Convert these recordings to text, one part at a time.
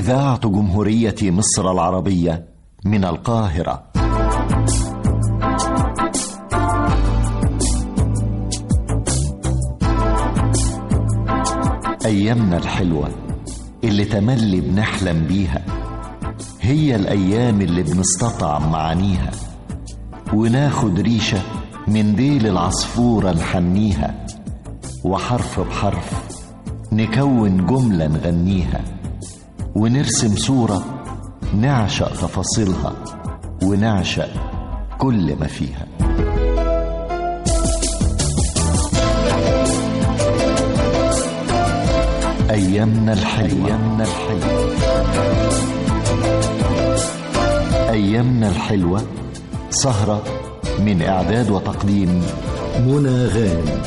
إذاعة جمهورية مصر العربية من القاهرة أيامنا الحلوة اللي تملي بنحلم بيها هي الأيام اللي بنستطعم معانيها وناخد ريشة من ديل العصفورة نحنيها وحرف بحرف نكون جملة نغنيها ونرسم صورة نعشق تفاصيلها ونعشق كل ما فيها أيامنا الحلوة أيامنا الحلوة أيامنا الحلوة سهرة من إعداد وتقديم منى غانم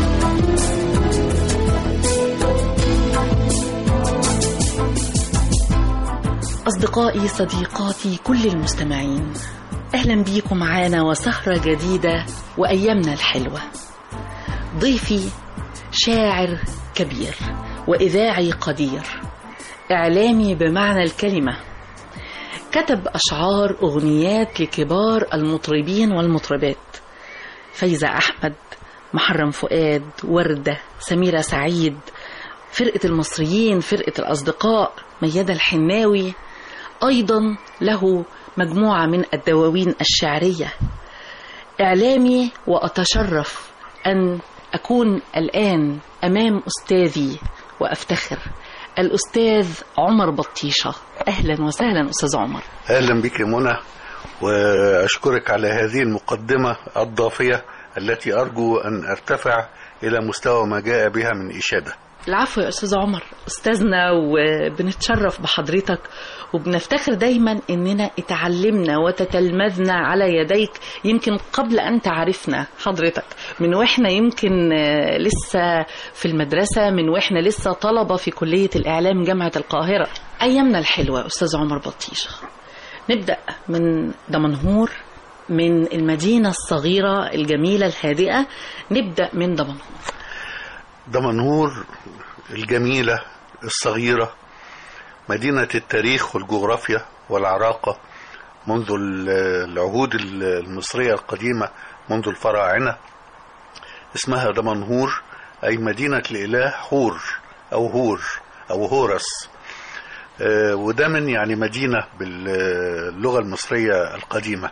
أصدقائي صديقاتي كل المستمعين أهلا بيكم معانا وسهرة جديدة وأيامنا الحلوة ضيفي شاعر كبير وإذاعي قدير إعلامي بمعنى الكلمة كتب أشعار أغنيات لكبار المطربين والمطربات فايزة أحمد محرم فؤاد وردة سميرة سعيد فرقة المصريين فرقة الأصدقاء ميادة الحناوي أيضا له مجموعة من الدواوين الشعرية إعلامي وأتشرف أن أكون الآن أمام أستاذي وأفتخر الأستاذ عمر بطيشة أهلا وسهلا أستاذ عمر اهلا بك يا منى واشكرك على هذه المقدمه الضافيه التي ارجو ان ارتفع الى مستوى ما جاء بها من اشاده العفو يا أستاذ عمر أستاذنا وبنتشرف بحضرتك وبنفتخر دايما إننا اتعلمنا وتتلمذنا على يديك يمكن قبل أن تعرفنا حضرتك من وإحنا يمكن آه، لسه في المدرسة من وإحنا لسه طلبة في كلية الإعلام جامعة القاهرة أيامنا الحلوة أستاذ عمر بطيشة نبدأ من دمنهور من المدينة الصغيرة الجميلة الهادئة نبدأ من دمنهور دمنهور الجميله الصغيره مدينه التاريخ والجغرافيا والعراقه منذ ال- العهود ال- المصريه القديمه منذ الفراعنه اسمها دمنهور اي مدينه الاله هور او هور او هورس آه، وده من يعني مدينه باللغه المصريه القديمه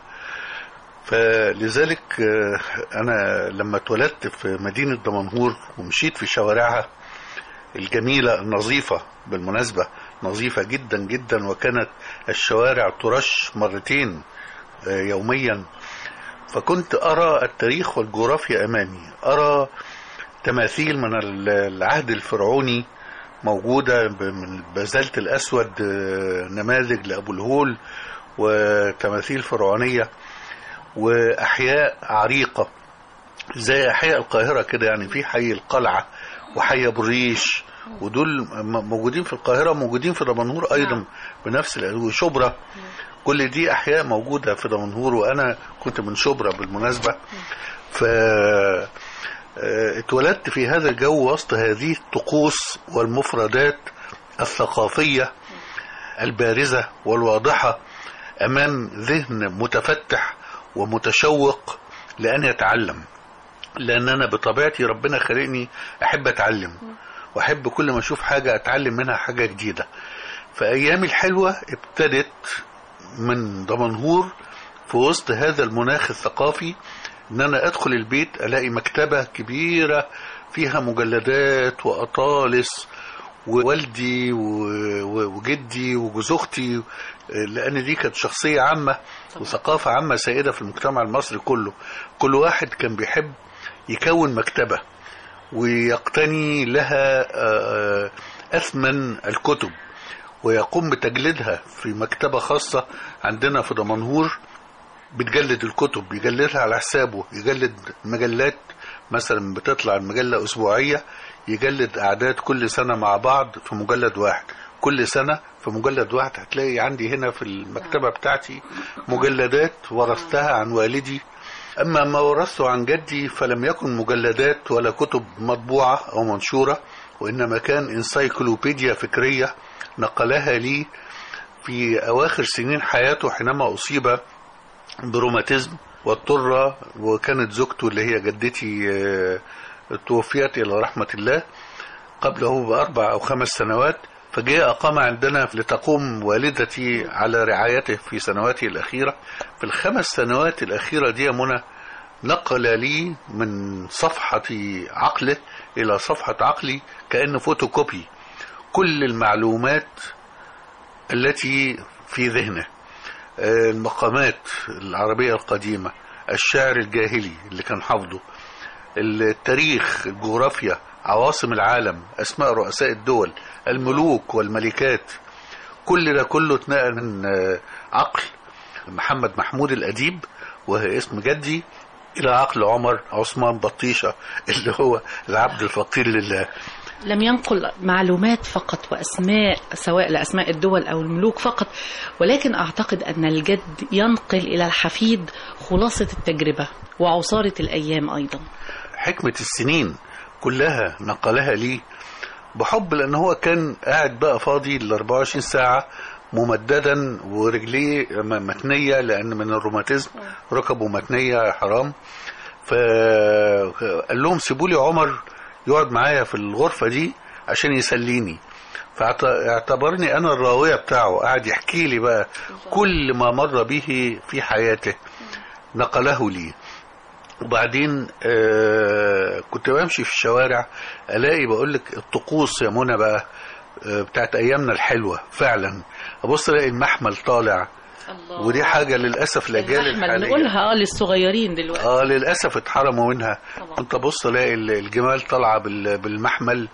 فلذلك آه، انا لما اتولدت في مدينه دمنهور ومشيت في شوارعها الجميله النظيفه بالمناسبه نظيفه جدا جدا وكانت الشوارع ترش مرتين آه، يوميا فكنت ارى التاريخ والجغرافيا امامي ارى تماثيل من ال- العهد الفرعوني موجودة ب- من بازلت الأسود آه، نماذج لأبو الهول وتماثيل فرعونية وأحياء عريقة زي أحياء القاهرة كده يعني في حي القلعة وحي أبو الريش ودول م- موجودين في القاهرة موجودين في دمنهور أيضا بنفس الأ- وشبرا كل دي أحياء موجودة في دمنهور وأنا كنت من شبرا بالمناسبة ف آه، اتولدت في هذا الجو وسط هذه الطقوس والمفردات الثقافية البارزة والواضحة أمام ذهن متفتح ومتشوق لأن يتعلم لأن أنا بطبيعتي ربنا خلقني أحب أتعلم وأحب كل ما أشوف حاجة أتعلم منها حاجة جديدة فأيامي الحلوة ابتدت من دمنهور في وسط هذا المناخ الثقافي ان انا ادخل البيت الاقي مكتبة كبيرة فيها مجلدات واطالس ووالدي و- و- وجدي وجوز اختي لان دي كانت شخصية عامة وثقافة عامة سائدة في المجتمع المصري كله كل واحد كان بيحب يكون مكتبة ويقتني لها آه، اثمن الكتب ويقوم بتجليدها في مكتبة خاصة عندنا في دمنهور بتجلد الكتب يجلدها على حسابه يجلد مجلات مثلا بتطلع المجلة أسبوعية يجلد أعداد كل سنة مع بعض في مجلد واحد كل سنة في مجلد واحد هتلاقي عندي هنا في المكتبة بتاعتي مجلدات ورثتها عن والدي أما ما ورثته عن جدي فلم يكن مجلدات ولا كتب مطبوعة أو منشورة وإنما كان انسايكلوبيديا فكرية نقلها لي في أواخر سنين حياته حينما أصيب بروماتيزم واضطر وكانت زوجته اللي هي جدتي آه، توفيت إلى رحمة الله قبله بأربع أو خمس سنوات فجاء أقام عندنا لتقوم والدتي على رعايته في سنواته الأخيرة في الخمس سنوات الأخيرة دي يا منى نقل لي من صفحة عقله إلى صفحة عقلي كأنه فوتوكوبي كل المعلومات التي في ذهنه آه، المقامات العربية القديمة الشعر الجاهلي اللي كان حافظه التاريخ الجغرافيا عواصم العالم أسماء رؤساء الدول الملوك والملكات كل ده كله اتنقل من آه، عقل محمد محمود الأديب وهي اسم جدي إلى عقل عمر عثمان بطيشة اللي هو العبد الفقير لله لم ينقل معلومات فقط وأسماء سواء لأسماء الدول أو الملوك فقط ولكن أعتقد أن الجد ينقل إلى الحفيد خلاصة التجربة وعصارة الأيام أيضا حكمة السنين كلها نقلها لي بحب لأن هو كان قاعد بقى فاضي ال 24 ساعة ممددا ورجليه م- متنية لأن من الروماتيزم ركبه متنية حرام فقال لهم سيبوا لي عمر يقعد معايا في الغرفة دي عشان يسليني فاعتبرني أنا الراوية بتاعه قاعد يحكي لي بقى كل ما مر به في حياته نقله لي وبعدين آه كنت بمشي في الشوارع الاقي بقول لك الطقوس يا منى بقى آه بتاعت ايامنا الحلوه فعلا ابص الاقي المحمل طالع الله ودي حاجه للاسف الاجيال الرحمة الحاليه نقولها اه للصغيرين دلوقتي اه للاسف اتحرموا منها طبعا. كنت ابص الاقي ال- الجمال طالعه بال- بالمحمل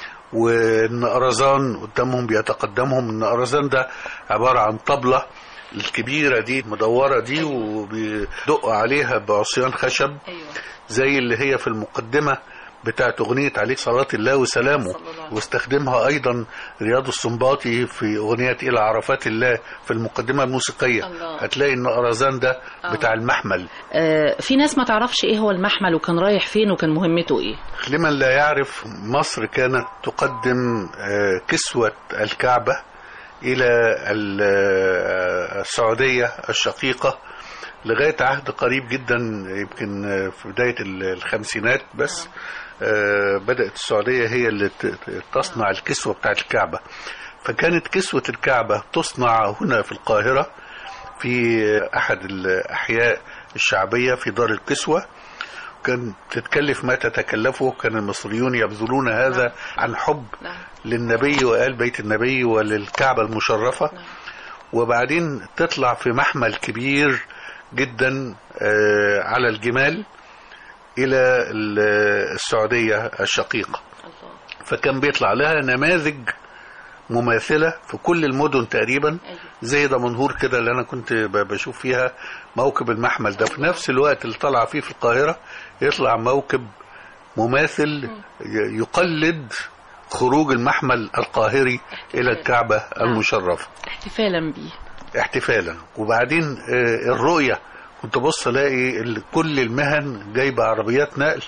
والنقرزان قدامهم بيتقدمهم النقرزان ده عباره عن طبله الكبيره دي المدوره دي وبيدقوا عليها بعصيان خشب أيوة زي اللي هي في المقدمة بتاعت أغنية عليك صلاة الله وسلامه صلى الله عليه وسلم. واستخدمها أيضا رياض السنباطي في أغنية إلى عرفات الله في المقدمة الموسيقية الله. هتلاقي النقرزان ده آه. بتاع المحمل آه في ناس ما تعرفش ايه هو المحمل وكان رايح فين وكان مهمته ايه لمن لا يعرف مصر كانت تقدم آه، كسوة الكعبة إلى ال- آه، السعودية الشقيقة لغاية عهد قريب جدا يمكن آه، في بداية ال- الخمسينات بس آه، بدأت السعودية هي اللي ت- ت- تصنع الكسوة بتاعت الكعبة فكانت كسوة الكعبة تصنع هنا في القاهرة في أحد الأحياء الشعبية في دار الكسوة كان تتكلف ما تتكلفه كان المصريون يبذلون هذا عن حب نعم للنبي وآل بيت النبي وللكعبة المشرفة نعم. وبعدين تطلع في محمل كبير جدا آه، على الجمال إلى ال- السعودية الشقيقة الله فكان بيطلع لها نماذج مماثلة في كل المدن تقريبا أيوة. زي دمنهور كده اللي أنا كنت ب- بشوف فيها موكب المحمل ده في نفس الوقت اللي طلع فيه في القاهرة يطلع موكب مماثل ي- يقلد خروج المحمل القاهري إلى الكعبة المشرفة احتفالا بيه احتفالا وبعدين آه، الرؤية كنت بص الاقي ال- كل المهن جايبة عربيات نقل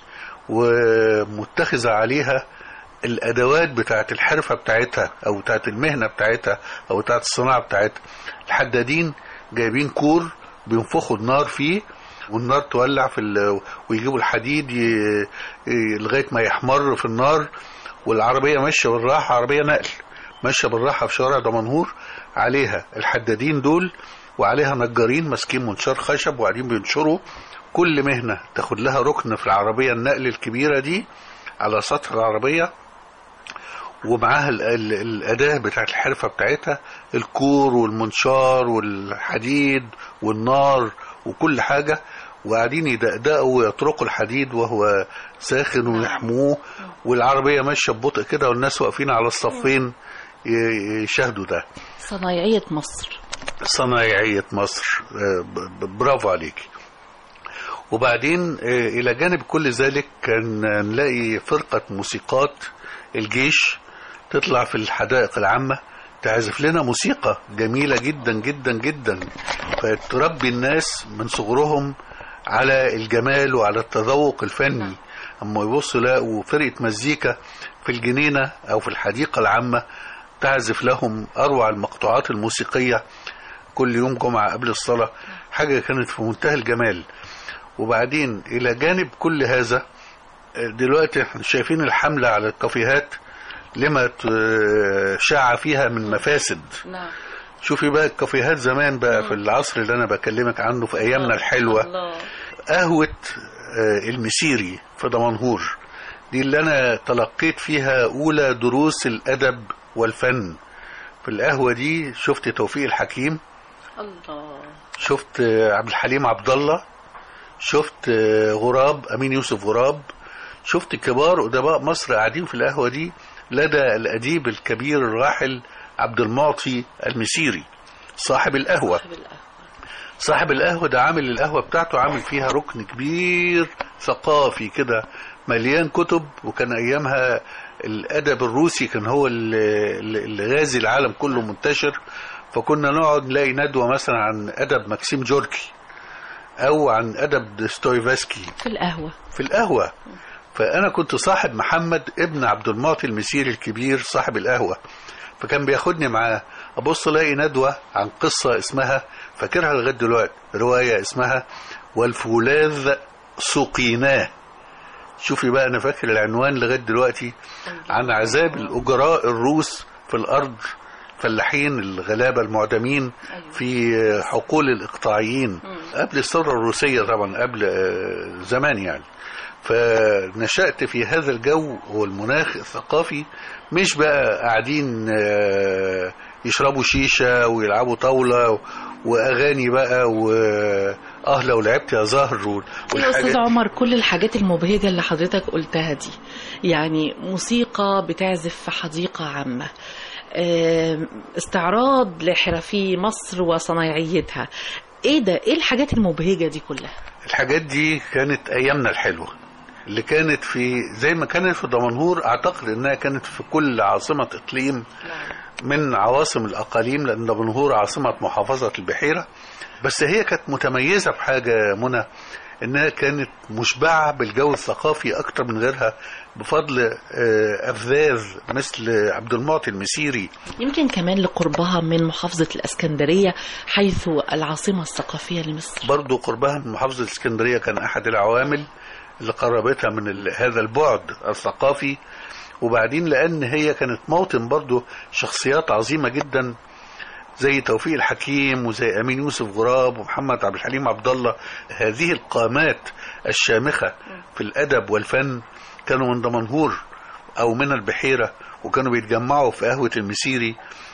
ومتخذة عليها الادوات بتاعت الحرفة بتاعتها او بتاعت المهنة بتاعتها او بتاعت الصناعة بتاعتها الحدادين جايبين كور بينفخوا النار فيه والنار تولع في ال... ويجيبوا الحديد ي... ي... لغاية ما يحمر في النار والعربية ماشية بالراحة عربية نقل ماشية بالراحة في شوارع دمنهور عليها الحدادين دول وعليها نجارين ماسكين منشار خشب وقاعدين بينشروا كل مهنة تاخد لها ركن في العربية النقل الكبيرة دي على سطح العربية ومعاها ال- ال- الأداة بتاعت الحرفة بتاعتها الكور والمنشار والحديد والنار وكل حاجة وقاعدين يدقدقوا ويطرقوا الحديد وهو ساخن ويحموه والعربية ماشية ببطء كده والناس واقفين على الصفين ي- يشاهدوا ده صنايعية مصر صنايعية مصر آه، ب- ب- برافو عليك وبعدين آه، إلى جانب كل ذلك كان نلاقي فرقة موسيقات الجيش تطلع في الحدائق العامة تعزف لنا موسيقى جميلة جدا جدا جدا فتربي الناس من صغرهم على الجمال وعلى التذوق الفني اما يبصوا يلاقوا فرقة مزيكا في في الجنينة أو في الحديقة العامة تعزف لهم أروع المقطوعات الموسيقية كل يوم جمعة قبل الصلاة حاجة كانت في منتهى الجمال وبعدين إلى جانب كل هذا دلوقتي احنا شايفين الحملة على الكافيهات لما ت- شاع فيها من مفاسد نعم شوفي بقى الكافيهات زمان بقى في العصر اللي أنا بكلمك عنه في أيامنا الحلوة الله قهوة آه، المسيري في دمنهور دي اللي أنا تلقيت فيها أولى دروس الأدب والفن في القهوة دي شفت توفيق الحكيم الله شفت آه، عبد الحليم عبد الله شفت آه، غراب أمين يوسف غراب شفت كبار أدباء مصر قاعدين في القهوة دي لدى الأديب الكبير الراحل عبد المعطي المسيري صاحب القهوة صاحب القهوة صاحب القهوة ده عامل القهوة بتاعته عامل فيها ركن كبير ثقافي كده مليان كتب وكان أيامها الأدب الروسي كان هو اللي اللي غازي العالم كله منتشر فكنا نقعد نلاقي ندوة مثلا عن أدب ماكسيم جوركي أو عن أدب دوستويفسكي في القهوة في القهوة فأنا كنت صاحب محمد ابن عبد المعطي المسيري الكبير صاحب القهوة فكان بياخدني معاه أبص ألاقي ندوة عن قصة اسمها فاكرها لغاية دلوقتي رواية اسمها والفولاذ سقيناه شوفي بقى أنا فاكر العنوان لغاية دلوقتي عن عذاب الأجراء الروس في الأرض فلاحين الغلابة المعدمين في حقول الإقطاعيين قبل الثورة الروسية طبعا قبل آه، زمان يعني فنشأت في هذا الجو والمناخ الثقافي مش بقى قاعدين آه، يشربوا شيشة ويلعبوا طاولة وأغاني بقى وآه لو لعبت يا زهر وال- يا والحاجات أستاذ عمر كل الحاجات المبهجة اللي حضرتك قلتها دي يعني موسيقى بتعزف في حديقة عامة آم، استعراض لحرفي مصر وصنايعيتها ايه ده ايه الحاجات المبهجة دي كلها الحاجات دي كانت ايامنا الحلوه اللي كانت في زي ما كانت في دمنهور اعتقد انها كانت في كل عاصمه اقليم من عواصم الاقاليم لان دمنهور عاصمه محافظه البحيره بس هي كانت متميزه بحاجه يا منى انها كانت مشبعه بالجو الثقافي اكتر من غيرها بفضل آه، افذاذ مثل عبد المعطي المسيري يمكن كمان لقربها من محافظة الاسكندرية حيث العاصمة الثقافية لمصر برضو قربها من محافظة الإسكندرية كان أحد العوامل اللي قربتها من ال- هذا البعد الثقافي وبعدين لأن هي كانت موطن برضو شخصيات عظيمة جدا زي توفيق الحكيم وزي أمين يوسف غراب ومحمد عبد الحليم عبد الله هذه القامات الشامخة في الأدب والفن كانوا من دمنهور أو من البحيرة وكانوا بيتجمعوا في قهوة المسيري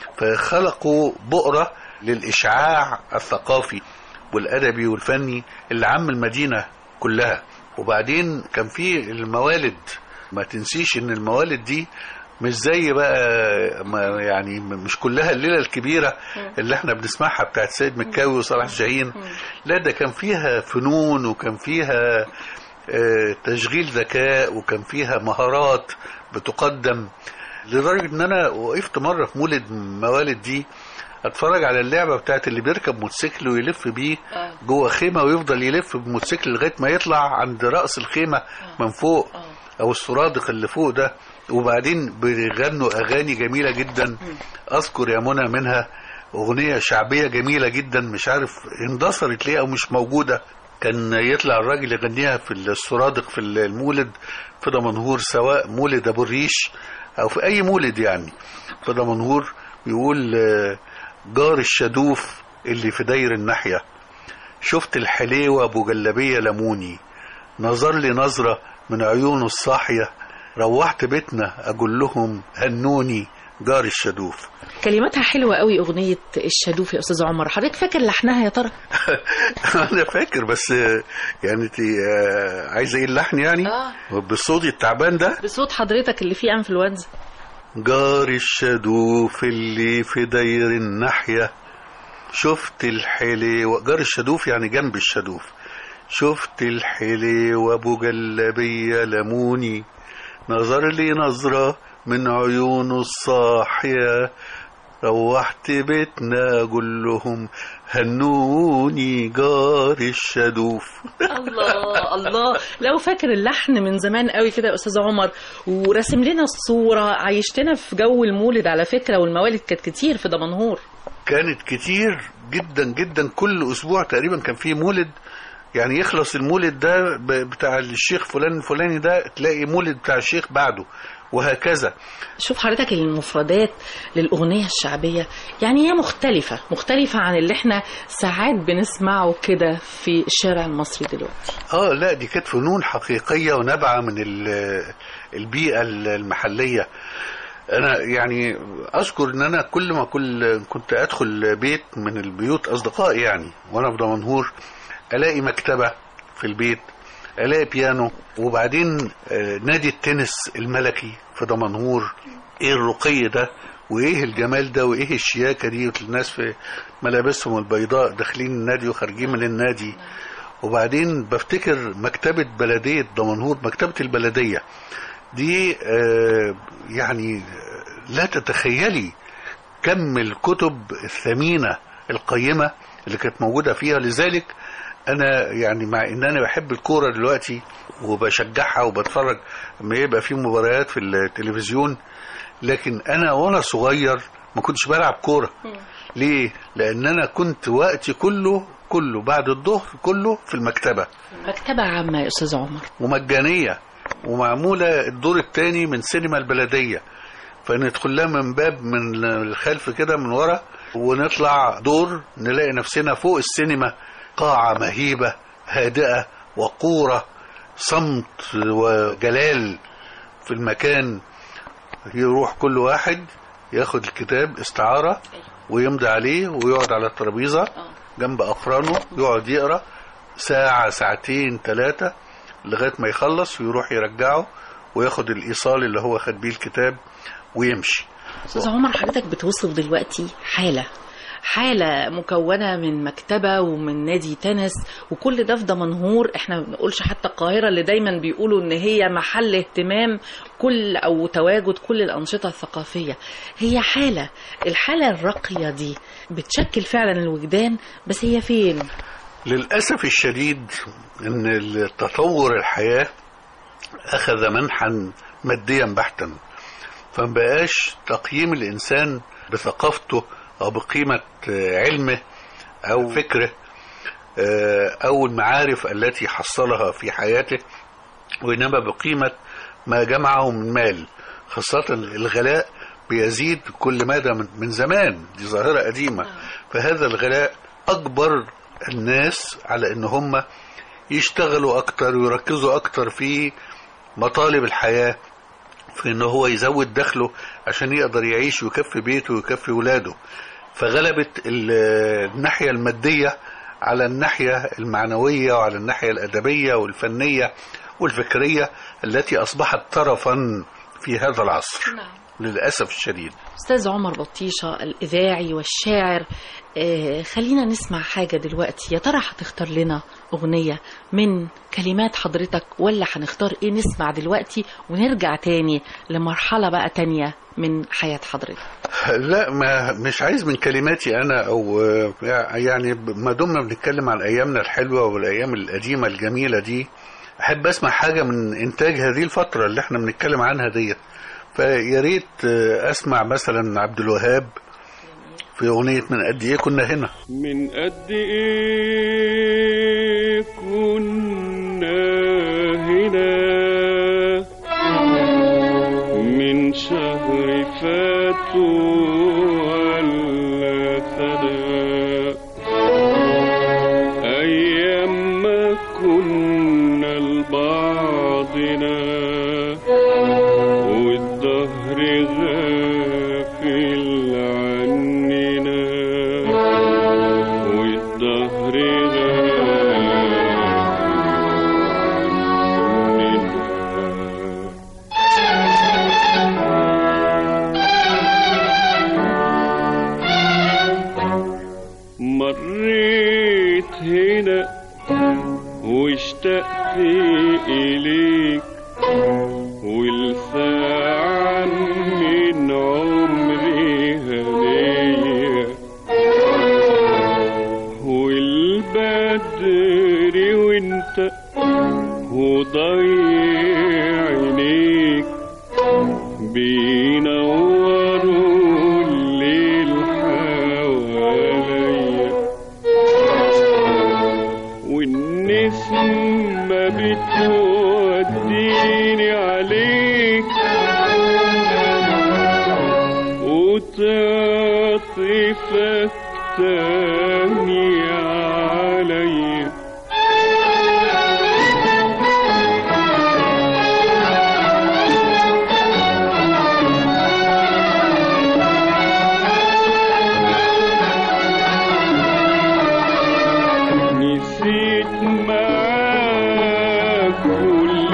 فخلقوا بؤرة للإشعاع الثقافي والأدبي والفني اللي عم المدينة كلها وبعدين كان في الموالد ما تنسيش ان الموالد دي مش زي بقى ما يعني مش كلها الليله الكبيره اللي احنا بنسمعها بتاعت سيد مكاوي وصلاح جاهين لا ده كان فيها فنون وكان فيها آه، تشغيل ذكاء وكان فيها مهارات بتقدم لدرجه ان انا وقفت مره في مولد موالد دي اتفرج على اللعبه بتاعت اللي بيركب موتوسيكل ويلف بيه جوه خيمه ويفضل يلف بالموتوسيكل لغايه ما يطلع عند راس الخيمه من فوق او السرادق اللي فوق ده وبعدين بيغنوا اغاني جميله جدا اذكر يا منى منها اغنيه شعبيه جميله جدا مش عارف اندثرت ليه او مش موجوده كان يطلع الراجل يغنيها في السرادق في المولد في دمنهور سواء مولد ابو الريش او في اي مولد يعني في دمنهور بيقول آه، جار الشدوف اللي في داير الناحيه شفت الحليوه ابو جلابيه لموني نظر لي نظره من عيونه الصاحيه روحت بيتنا اقول لهم هنوني جار الشدوف كلماتها حلوة قوي أغنية الشادوف يا أستاذ عمر حضرتك فاكر لحنها يا ترى؟ انا فاكر بس آه، يعني انت آه، عايزه ايه اللحن يعني آه. بالصوت التعبان ده بصوت حضرتك اللي فيه انفلونزا جار الشدوف اللي في داير الناحية شفت الحلي جار الشدوف يعني جنب الشدوف شفت الحلي وابو جلابية لموني نظر لي نظرة من عيونه الصاحية روحت بيتنا قول لهم هنوني جار الشدوف الله الله لو فاكر اللحن من زمان قوي كده يا استاذ عمر ورسم لنا الصوره عايشتنا في جو المولد على فكره والموالد كانت كتير في دمنهور كانت كتير جدا جدا كل اسبوع تقريبا كان فيه مولد يعني يخلص المولد ده ب- بتاع الشيخ فلان الفلاني ده تلاقي مولد بتاع الشيخ بعده وهكذا شوف حضرتك المفردات للأغنية الشعبية يعني هي مختلفة مختلفة عن اللي احنا ساعات بنسمعه كده في الشارع المصري دلوقتي اه لا دي كانت فنون حقيقية ونابعة من ال- البيئة المحلية انا يعني اذكر ان انا كل ما كل كنت ادخل بيت من البيوت اصدقائي يعني وانا في دمنهور الاقي مكتبة في البيت الاقي بيانو وبعدين آه، نادي التنس الملكي في دمنهور ايه الرقي ده وايه الجمال ده وايه الشياكة دي الناس في ملابسهم البيضاء داخلين النادي وخارجين من النادي وبعدين بفتكر مكتبة بلدية دمنهور مكتبة البلدية دي آه، يعني آه، لا تتخيلي كم الكتب الثمينة القيمة اللي كانت موجودة فيها لذلك أنا يعني مع إن أنا بحب الكورة دلوقتي وبشجعها وبتفرج لما يبقى في مباريات في التلفزيون لكن أنا وأنا صغير ما كنتش بلعب كورة ليه؟ لأن أنا كنت وقتي كله كله بعد الظهر كله في المكتبة مكتبة عامة يا أستاذ عمر ومجانية ومعمولة الدور الثاني من سينما البلدية فندخل لها من باب من الخلف كده من ورا ونطلع دور نلاقي نفسنا فوق السينما قاعة مهيبة هادئة وقورة صمت وجلال في المكان يروح كل واحد ياخد الكتاب استعارة ويمضي عليه ويقعد على الترابيزة جنب أقرانه يقعد يقرأ ساعة ساعتين ثلاثة لغاية ما يخلص ويروح يرجعه وياخد الإيصال اللي هو خد بيه الكتاب ويمشي أستاذ عمر حضرتك بتوصف دلوقتي حالة حالة مكونة من مكتبة ومن نادي تنس وكل ده في دمنهور احنا ما بنقولش حتى القاهرة اللي دايما بيقولوا ان هي محل اهتمام كل او تواجد كل الأنشطة الثقافية هي حالة الحالة الراقية دي بتشكل فعلا الوجدان بس هي فين للأسف الشديد أن التطور الحياة أخذ منحا ماديا بحتا فمبقاش تقييم الإنسان بثقافته أو بقيمة آه، علمه أو فكره آه، أو المعارف التي حصلها في حياته وإنما بقيمة ما جمعه من مال خاصة الغلاء بيزيد كل مدى من من زمان دي ظاهرة قديمة فهذا الغلاء أجبر الناس على إن هم يشتغلوا أكتر ويركزوا أكتر في مطالب الحياة في إن هو يزود دخله عشان يقدر يعيش ويكفي بيته ويكفي ولاده فغلبت ال- الناحية المادية على الناحية المعنوية وعلى الناحية الأدبية والفنية والفكرية التي أصبحت طرفا في هذا العصر للأسف الشديد أستاذ عمر بطيشة الإذاعي والشاعر آه خلينا نسمع حاجة دلوقتي يا ترى هتختار لنا أغنية من كلمات حضرتك ولا هنختار إيه نسمع دلوقتي ونرجع تاني لمرحلة بقى تانية من حياة حضرتك لا ما مش عايز من كلماتي انا او يعني ما دمنا بنتكلم عن ايامنا الحلوه والايام القديمه الجميله دي احب اسمع حاجه من انتاج هذه الفتره اللي احنا بنتكلم عنها ديت فيا ريت اسمع مثلا عبد الوهاب في اغنيه من قد ايه كنا هنا من قد ايه كنا هنا من شهر فات ولا سنة أيام ما كنا لبعضنا والدهر غافل عننا والدهر غافل عننا مريت هنا واشتقت إليك والساعة من عمري هنيت بتوديني عليك وتعطفك تاني عليك نسيت معاك كل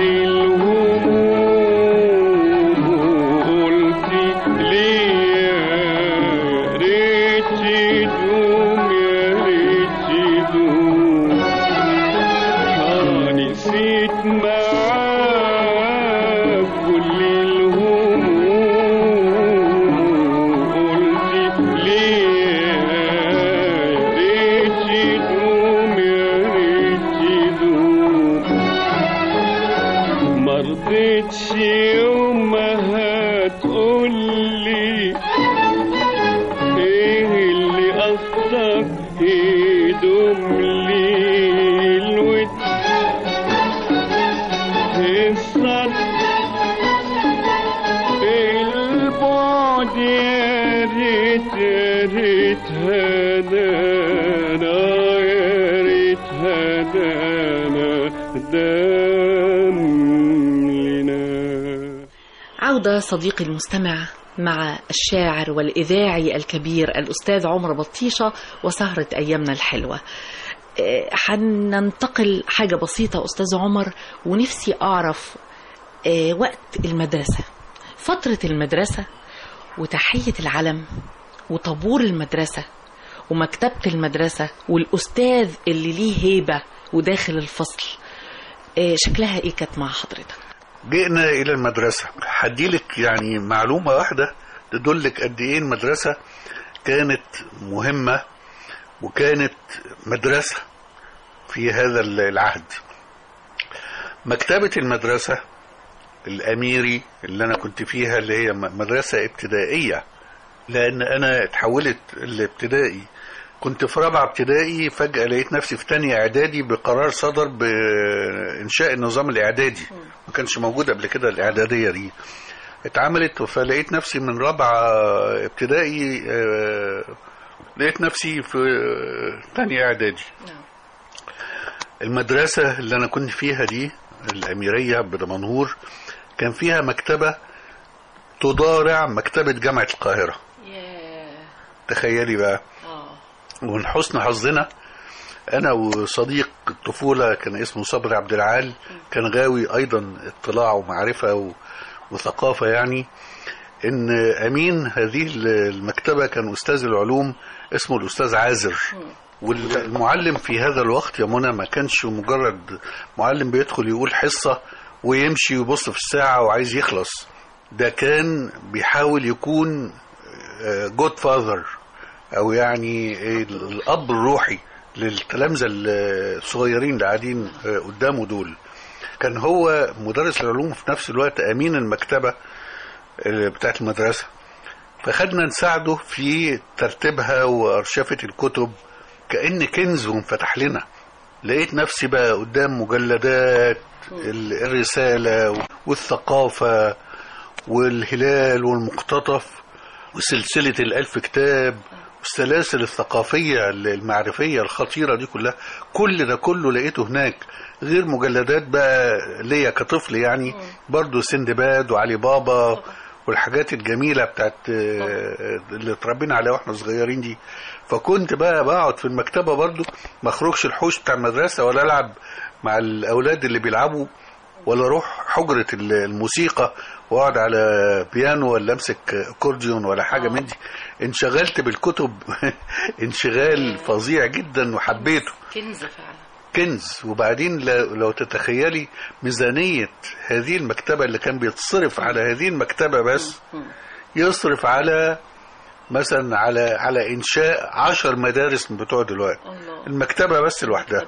الهموم وقلت لي يا ريت تدوم يا ريت تدوم آه نسيت معاك كل الهموم قلت لي يا ريت تدوم يا ريت تدوم مرضتش يوم ما هتقولي ايه اللي قصدك يدوم لي الود الصد البعد يا ريت يا ريت هدانا يا ريت هدانا دام لنا عودة صديقي المستمع مع الشاعر والإذاعي الكبير الأستاذ عمر بطيشة وسهرة أيامنا الحلوة آه، هننتقل حاجة بسيطة أستاذ عمر ونفسي أعرف آه، وقت المدرسة فترة المدرسة وتحية العلم وطابور المدرسة ومكتبة المدرسة والأستاذ اللي ليه هيبة وداخل الفصل آه، شكلها إيه كانت مع حضرتك؟ جئنا الى المدرسه هديلك يعني معلومه واحده تدلك قد ايه المدرسه كانت مهمه وكانت مدرسه في هذا العهد مكتبه المدرسه الاميري اللي انا كنت فيها اللي هي م- مدرسه ابتدائيه لان انا اتحولت الابتدائي كنت في رابعه ابتدائي فجاه لقيت نفسي في تانية اعدادي بقرار صدر بانشاء النظام الاعدادي ما كانش موجود قبل كده الاعداديه دي اتعملت فلقيت نفسي من رابعه ابتدائي آه، لقيت نفسي في تانية اعدادي المدرسة اللي أنا كنت فيها دي الأميرية بدمنهور كان فيها مكتبة تضارع مكتبة جامعة القاهرة تخيلي بقى ومن حسن حظنا أنا وصديق الطفولة كان اسمه صبري عبد العال كان غاوي أيضا اطلاع ومعرفة و- وثقافة يعني إن أمين هذه المكتبة كان أستاذ العلوم اسمه الأستاذ عازر والمعلم في هذا الوقت يا منى ما كانش مجرد معلم بيدخل يقول حصة ويمشي ويبص في الساعة وعايز يخلص ده كان بيحاول يكون جود فاذر او يعني إيه الاب الروحي للتلامذه الصغيرين اللي قاعدين آه، قدامه دول كان هو مدرس العلوم في نفس الوقت امين المكتبه آه، بتاعت المدرسه فخدنا نساعده في ترتيبها وارشفه الكتب كان كنز وانفتح لنا لقيت نفسي بقى قدام مجلدات ال- الرساله والثقافه والهلال والمقتطف وسلسلة الألف كتاب والسلاسل الثقافية المعرفية الخطيرة دي كلها كل ده كله لقيته هناك غير مجلدات بقى ليا كطفل يعني برضو سندباد وعلي بابا والحاجات الجميلة بتاعت آه، اللي اتربينا عليها واحنا صغيرين دي فكنت بقى بقعد في المكتبة برضو ما اخرجش الحوش بتاع المدرسة ولا العب مع الأولاد اللي بيلعبوا ولا اروح حجرة الموسيقى واقعد على بيانو ولا امسك اكورديون ولا حاجة من دي انشغلت بالكتب انشغال فظيع جدا وحبيته كنز فعلا كنز وبعدين ل- لو تتخيلي ميزانية هذه المكتبة اللي كان بيتصرف على هذه المكتبة بس يصرف على مثلا على على انشاء عشر مدارس من بتوع دلوقتي الله المكتبة بس لوحدها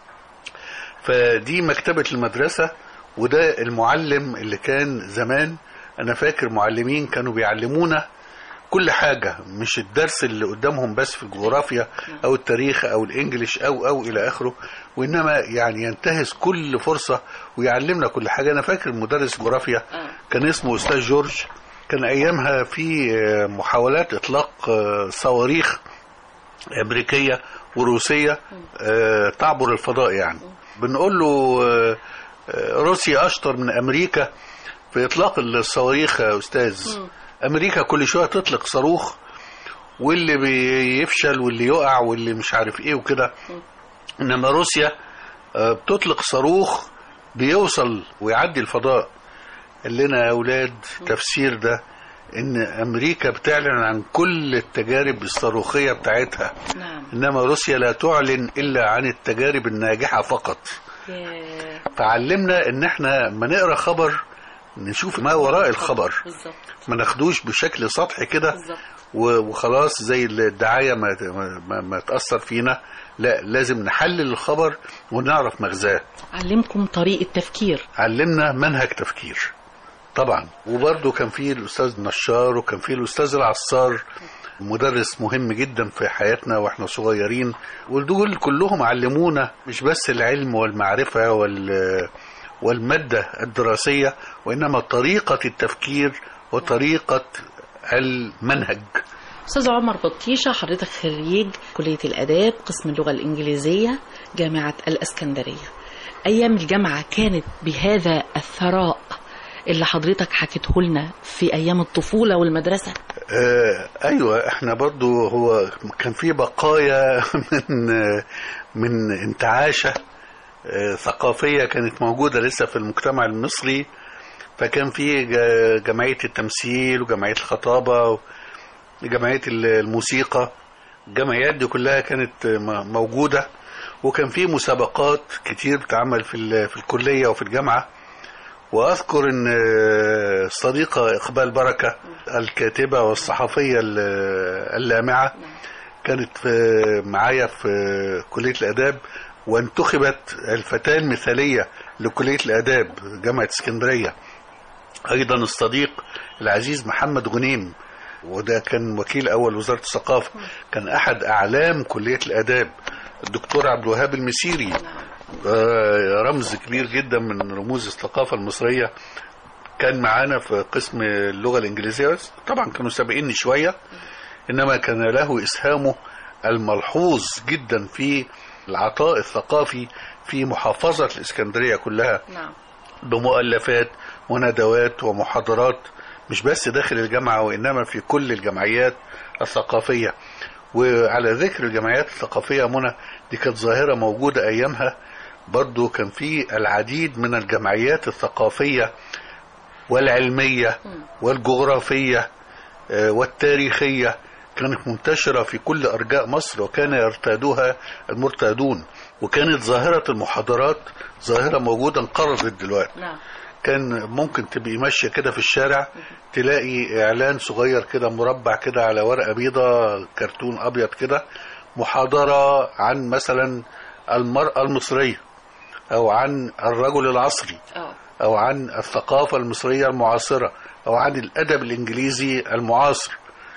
فدي مكتبة المدرسة وده المعلم اللي كان زمان أنا فاكر معلمين كانوا بيعلمونا كل حاجة مش الدرس اللي قدامهم بس في الجغرافيا أو التاريخ أو الإنجليش أو أو إلى آخره وإنما يعني ينتهز كل فرصة ويعلمنا كل حاجة أنا فاكر مدرس جغرافيا كان اسمه أستاذ جورج كان أيامها في آه، محاولات إطلاق آه، صواريخ أمريكية وروسية آه، تعبر الفضاء يعني بنقول له آه، آه، روسيا أشطر من أمريكا في إطلاق الصواريخ يا أستاذ أمريكا كل شوية تطلق صاروخ واللي بيفشل واللي يقع واللي مش عارف إيه وكده إنما روسيا آه، بتطلق صاروخ بيوصل ويعدي الفضاء قال لنا يا أولاد تفسير ده إن أمريكا بتعلن عن كل التجارب الصاروخية بتاعتها نعم إنما روسيا لا تعلن إلا عن التجارب الناجحة فقط ياه. فعلمنا ان احنا ما نقرا خبر نشوف ما وراء الخبر بالظبط ما ناخدوش بشكل سطحي كده بالظبط و- وخلاص زي الدعايه ما ما, ما تاثر فينا لا لازم نحلل الخبر ونعرف مغزاه علمكم طريقة تفكير علمنا منهج تفكير طبعا وبرضه كان في الاستاذ نشار وكان في الاستاذ العصار مدرس مهم جدا في حياتنا واحنا صغيرين ودول كلهم علمونا مش بس العلم والمعرفه وال والماده الدراسيه وانما طريقه التفكير وطريقه المنهج أستاذ عمر بطيشة حضرتك خريج كلية الآداب قسم اللغة الإنجليزية جامعة الإسكندرية أيام الجامعة كانت بهذا الثراء اللي حضرتك حكيته لنا في أيام الطفولة والمدرسة آه ايوه احنا برضو هو كان في بقايا من من انتعاشه آه ثقافيه كانت موجوده لسه في المجتمع المصري فكان في ج- جمعيه التمثيل وجمعيه الخطابه وجمعيه ال- الموسيقى الجمعيات دي كلها كانت م- موجوده وكان في مسابقات كتير بتعمل في ال- في الكليه وفي الجامعه واذكر ان الصديقه اقبال بركه الكاتبه والصحفيه ال- اللامعه كانت في- معايا في كليه الاداب وانتخبت الفتاه المثاليه لكليه الاداب جامعه اسكندريه ايضا الصديق العزيز محمد غنيم وده كان وكيل اول وزاره الثقافه كان احد اعلام كليه الاداب الدكتور عبد الوهاب المسيري آه، رمز كبير جدا من رموز الثقافة المصرية كان معانا في قسم اللغة الإنجليزية بس طبعا كانوا سابقيني شوية إنما كان له إسهامه الملحوظ جدا في العطاء الثقافي في محافظة الإسكندرية كلها نعم بمؤلفات وندوات ومحاضرات مش بس داخل الجامعة وإنما في كل الجمعيات الثقافية وعلى ذكر الجمعيات الثقافية منى دي كانت ظاهرة موجودة أيامها برضو كان في العديد من الجمعيات الثقافية والعلمية والجغرافية آه، والتاريخية كانت منتشرة في كل أرجاء مصر وكان يرتادوها المرتادون وكانت ظاهرة المحاضرات ظاهرة موجودة انقرضت دلوقتي نعم كان ممكن تبقي ماشية كده في الشارع تلاقي إعلان صغير كده مربع كده على ورقة بيضة كرتون أبيض كده محاضرة عن مثلا المرأة المصرية أو عن الرجل العصري اه أو عن الثقافة المصرية المعاصرة أو عن الأدب الإنجليزي المعاصر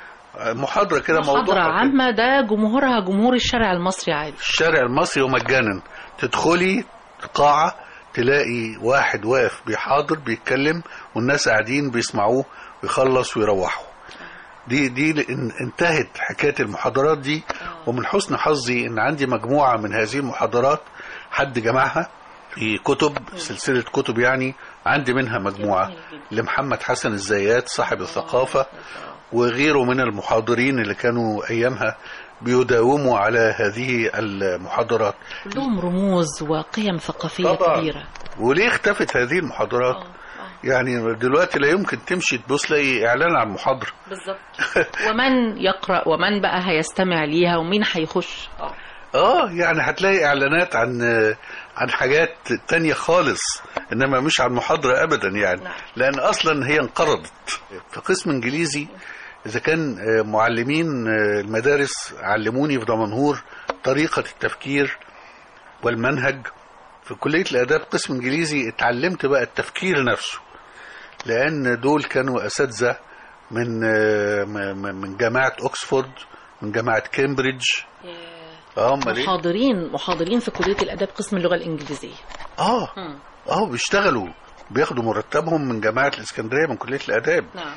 محاضرة كده محاضرة موضوع عامة ده جمهورها جمهور الشارع المصري عادي الشارع المصري ومجانا تدخلي قاعة تلاقي واحد واقف بيحاضر بيتكلم والناس قاعدين بيسمعوه ويخلص ويروحوا دي دي ان- انتهت حكاية المحاضرات دي ومن حسن حظي ان عندي مجموعة من هذه المحاضرات حد جمعها في كتب سلسلة كتب يعني عندي منها مجموعة لمحمد حسن الزيات صاحب الثقافة وغيره من المحاضرين اللي كانوا أيامها بيداوموا على هذه المحاضرات كلهم رموز وقيم ثقافية طبعا. كبيرة وليه اختفت هذه المحاضرات اه اه يعني دلوقتي لا يمكن تمشي تبص تلاقي إعلان عن محاضرة بالظبط ومن يقرأ ومن بقى هيستمع ليها ومين هيخش اه اه يعني هتلاقي اعلانات عن عن حاجات تانية خالص انما مش عن محاضرة ابدا يعني نعم. لان اصلا هي انقرضت في قسم انجليزي اذا كان آه، معلمين آه، المدارس علموني في دمنهور طريقة التفكير والمنهج في كلية الاداب قسم انجليزي اتعلمت بقى التفكير نفسه لان دول كانوا اساتذة من آه، م- م- من جامعه اوكسفورد من جامعه كامبريدج اه امال ايه محاضرين محاضرين في كلية الآداب قسم اللغة الإنجليزية اه مم. اه بيشتغلوا بياخدوا مرتبهم من جامعه الاسكندريه من كليه الاداب نعم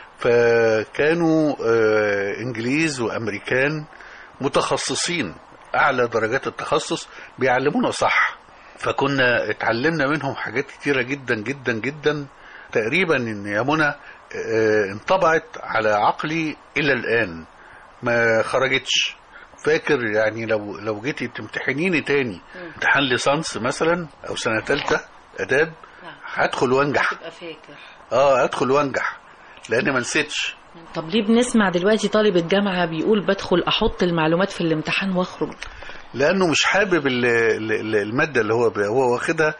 فكانوا آه، انجليز وامريكان متخصصين اعلى درجات التخصص بيعلمونا صح فكنا اتعلمنا منهم حاجات كتيره جدا جدا جدا تقريبا ان يا منى آه، انطبعت على عقلي الى الان ما خرجتش فاكر يعني لو لو جيتي تمتحنيني تاني امتحان ليسانس مثلا او سنه ثالثه اداب نعم. هدخل وانجح تبقى فاكر اه ادخل وانجح لان ما نسيتش طب ليه بنسمع دلوقتي طالب الجامعة بيقول بدخل أحط المعلومات في الامتحان وأخرج لانه مش حابب ال- ال- ال- الماده اللي هو هو واخدها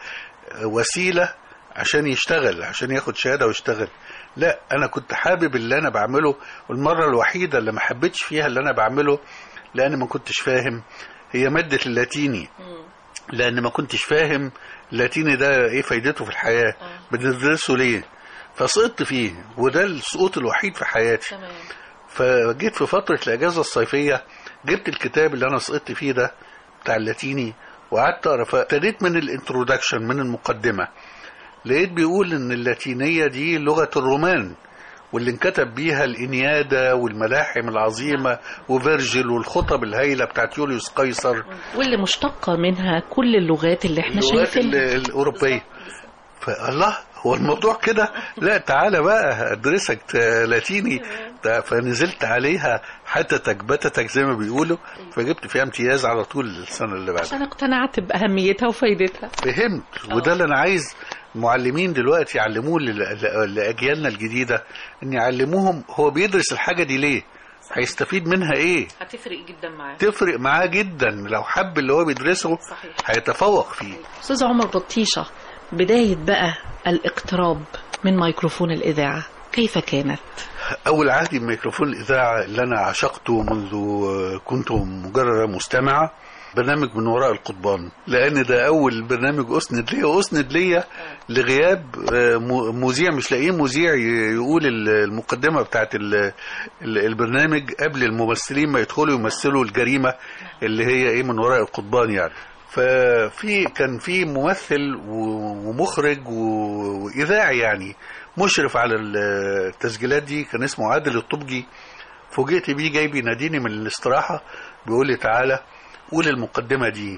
وسيله عشان يشتغل عشان ياخد شهاده ويشتغل لا انا كنت حابب اللي انا بعمله والمره الوحيده اللي ما حبيتش فيها اللي انا بعمله لان ما كنتش فاهم هي ماده اللاتيني لان ما كنتش فاهم اللاتيني ده ايه فايدته في الحياه بندرسه ليه فسقطت فيه وده السقوط الوحيد في حياتي تمام فجيت في فترة الأجازة الصيفية جبت الكتاب اللي أنا سقطت فيه ده بتاع اللاتيني وقعدت أقرا فابتديت من الانترودكشن من المقدمة لقيت بيقول إن اللاتينية دي لغة الرومان واللي انكتب بيها الإنيادة والملاحم العظيمة وفيرجل والخطب الهايلة بتاعت يوليوس قيصر واللي مشتقة منها كل اللغات اللي احنا اللغات ال- شايفينها الأوروبية فالله هو الموضوع كده لا تعالى بقى ادرسك ت- لاتيني ده فنزلت عليها حتتك بتتك زي ما بيقولوا فجبت فيها امتياز على طول السنه اللي بعدها عشان اقتنعت بأهميتها وفايدتها فهمت وده اللي انا عايز المعلمين دلوقتي يعلموه لل- ل- لاجيالنا الجديده ان يعلموهم هو بيدرس الحاجه دي ليه هيستفيد منها ايه هتفرق جدا معاه تفرق معاه جدا لو حب اللي هو بيدرسه صحيح. هيتفوق فيه أستاذ عمر بطيشة بداية بقى الاقتراب من ميكروفون الإذاعة كيف كانت؟ أول عهدي بميكروفون الإذاعة اللي أنا عشقته منذ كنت مجرد مستمع برنامج من وراء القضبان لأن ده أول برنامج أسند ليا وأسند ليا لغياب آه، م- مذيع مش لاقيين مذيع ي- يقول ال- المقدمة بتاعت ال- ال- البرنامج قبل الممثلين ما يدخلوا يمثلوا الجريمة اللي هي إيه من وراء القضبان يعني ففي كان في ممثل و- ومخرج و- وإذاعي يعني مشرف على التسجيلات دي كان اسمه عادل الطبجي فوجئت بيه جاي بيناديني من الاستراحة بيقول لي تعالى قول المقدمة دي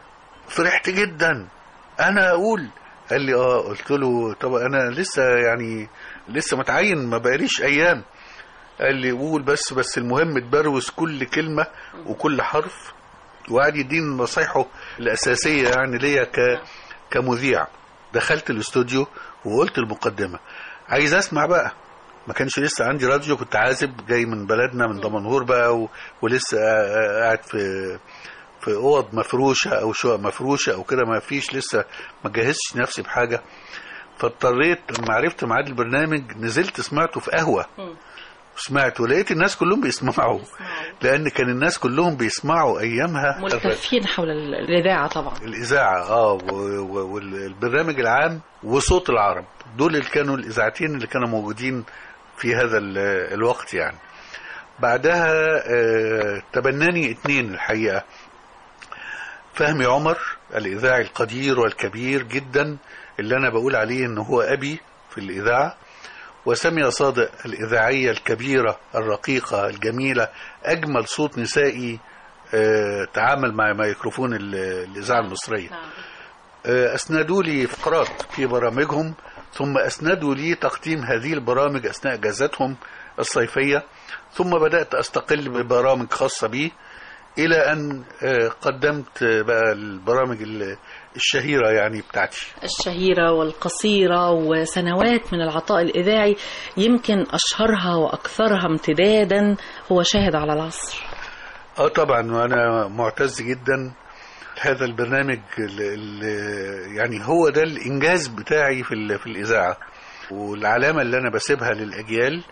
فرحت جدا انا اقول قال لي اه قلت له طب انا لسه يعني لسه متعين ما بقاليش ايام قال لي قول بس بس المهم تبروز كل كلمة وكل حرف وقعد يديني نصايحه الأساسية يعني ليا ك كمذيع دخلت الاستوديو وقلت المقدمة عايز اسمع بقى ما كانش لسه عندي راديو كنت عازب جاي من بلدنا من دمنهور بقى و... ولسه قاعد في في اوض مفروشه او شقق مفروشه او كده ما فيش لسه ما جهزتش نفسي بحاجه فاضطريت لما عرفت ميعاد البرنامج نزلت سمعته في قهوه سمعت ولقيت الناس كلهم بيسمعوا لان كان الناس كلهم بيسمعوا ايامها ملتفين حول ال- الإذاعة طبعا الاذاعه اه و- و- والبرنامج العام وصوت العرب دول اللي كانوا الاذاعتين اللي كانوا موجودين في هذا ال- الوقت يعني بعدها آه، تبناني اتنين الحقيقه فهمي عمر الاذاعي القدير والكبير جدا اللي انا بقول عليه ان هو ابي في الاذاعه وسامية صادق الإذاعية الكبيرة الرقيقة الجميلة أجمل صوت نسائي آه، تعامل مع ميكروفون ال- الإذاعة المصرية آه، أسندوا لي فقرات في برامجهم ثم أسندوا لي تقديم هذه البرامج أثناء أجازتهم الصيفية ثم بدأت أستقل ببرامج خاصة بي إلى أن آه، قدمت آه، بقى البرامج ال- الشهيرة يعني بتاعتي الشهيرة والقصيرة وسنوات من العطاء الإذاعي يمكن أشهرها وأكثرها امتدادا هو شاهد على العصر اه طبعا وانا معتز جدا هذا البرنامج ال ال يعني هو ده الانجاز بتاعي في ال- في الاذاعه والعلامه اللي انا بسيبها للاجيال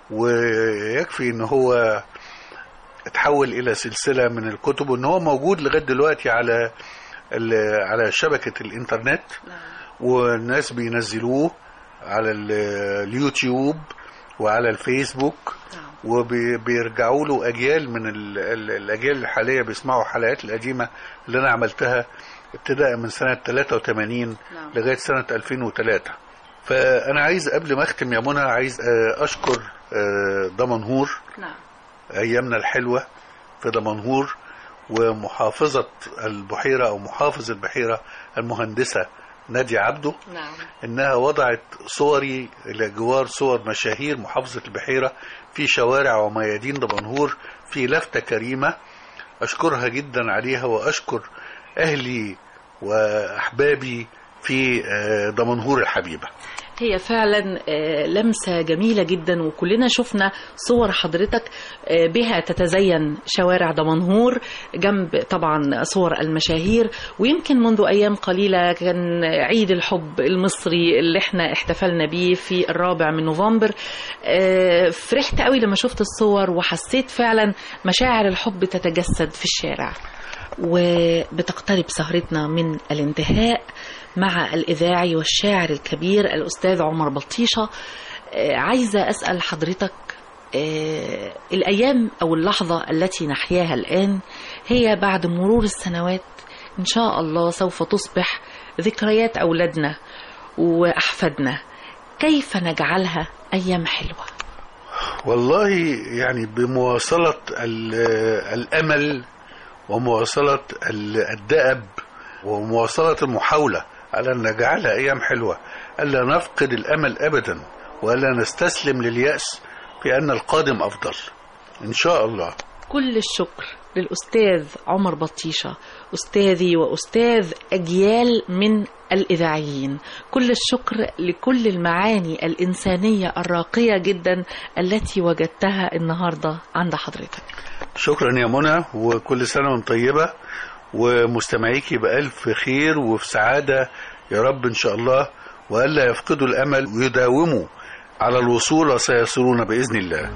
ويكفي ان هو اتحول الى سلسله من الكتب وان هو موجود لغايه دلوقتي على ال- على شبكه الانترنت والناس بينزلوه على ال- اليوتيوب وعلى الفيسبوك وبيرجعوا له اجيال من ال- ال- الاجيال الحاليه بيسمعوا الحلقات القديمه اللي انا عملتها ابتداء من سنه 83 نعم. لغايه سنه 2003 فانا عايز قبل ما اختم يا منى عايز آه، اشكر آه، دمنهور نعم ايامنا الحلوه في دمنهور ومحافظه البحيره او محافظ البحيره المهندسه نادية عبده نعم انها وضعت صوري الى جوار صور مشاهير محافظه البحيره في شوارع وميادين دمنهور في لفته كريمه اشكرها جدا عليها واشكر اهلي واحبابي في آه، دمنهور الحبيبه هي فعلا آه، لمسة جميلة جدا وكلنا شفنا صور حضرتك آه، بها تتزين شوارع دمنهور جنب طبعا صور المشاهير ويمكن منذ أيام قليلة كان عيد الحب المصري اللي احنا احتفلنا بيه في الرابع من نوفمبر آه، فرحت قوي لما شفت الصور وحسيت فعلا مشاعر الحب تتجسد في الشارع وبتقترب سهرتنا من الانتهاء مع الإذاعي والشاعر الكبير الأستاذ عمر بطيشة آه، عايزة أسأل حضرتك آه، الأيام أو اللحظة التي نحياها الآن هي بعد مرور السنوات إن شاء الله سوف تصبح ذكريات أولادنا وأحفادنا كيف نجعلها أيام حلوة والله يعني بمواصله ال- الامل ومواصله ال- الدأب ومواصله المحاوله على ان نجعلها ايام حلوه الا نفقد الامل ابدا والا نستسلم للياس في ان القادم افضل ان شاء الله كل الشكر للأستاذ عمر بطيشة أستاذي وأستاذ أجيال من الإذاعيين كل الشكر لكل المعاني الإنسانية الراقية جدا التي وجدتها النهاردة عند حضرتك شكرا يا منى وكل سنه وانت طيبه ومستمعيكي بألف خير وفي سعاده يا رب ان شاء الله والا يفقدوا الامل ويداوموا على الوصول وسيصلون باذن الله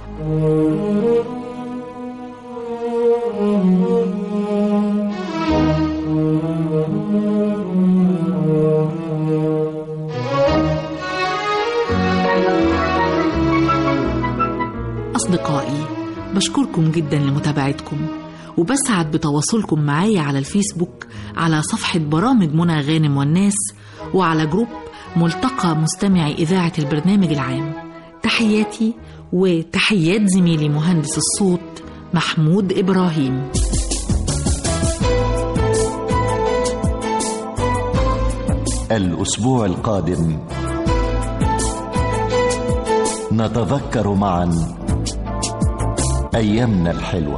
أصدقائي بشكركم جدا لمتابعتكم وبسعد بتواصلكم معايا على الفيسبوك على صفحة برامج منى غانم والناس وعلى جروب ملتقى مستمعي إذاعة البرنامج العام تحياتي وتحيات زميلي مهندس الصوت محمود إبراهيم الأسبوع القادم نتذكر معا أيامنا الحلوة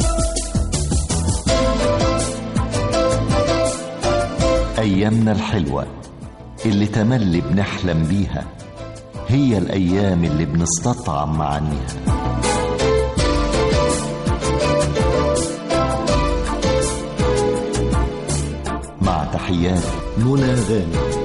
أيامنا الحلوة اللي تملي بنحلم بيها هي الأيام اللي بنستطعم معانيها مع تحيات منى غانم